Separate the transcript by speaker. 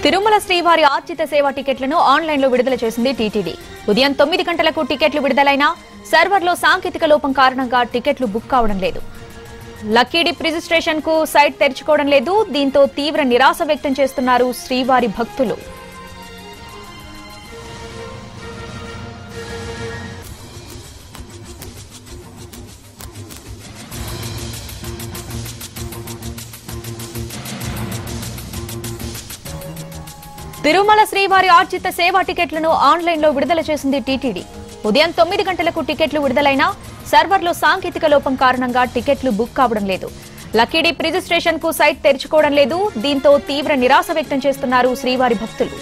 Speaker 1: తిరుమల శ్రీవారి ఆర్జిత సేవ టికెట్లను ఆన్లైన్లో విడుదల చేసింది టీటీడీ ఉదయం తొమ్మిది గంటలకు టికెట్లు విడుదలైనా సర్వర్లో సాంకేతిక లోపం కారణంగా టికెట్లు బుక్ కావడం లేదు లక్కీ డిప్ రిజిస్ట్రేషన్ కు సైట్ తెరుచుకోవడం లేదు దీంతో తీవ్ర నిరాశ వ్యక్తం చేస్తున్నారు శ్రీవారి భక్తులు తిరుమల శ్రీవారి ఆర్జిత సేవా టికెట్లను ఆన్లైన్లో విడుదల చేసింది టీటీడీ ఉదయం తొమ్మిది గంటలకు టికెట్లు విడుదలైనా సర్వర్లో సాంకేతిక లోపం కారణంగా టికెట్లు బుక్ కావడం లేదు లక్కీ డిప్ రిజిస్ట్రేషన్ కు సైట్ తెరుచుకోవడం లేదు దీంతో తీవ్ర నిరాశ వ్యక్తం చేస్తున్నారు శ్రీవారి భక్తులు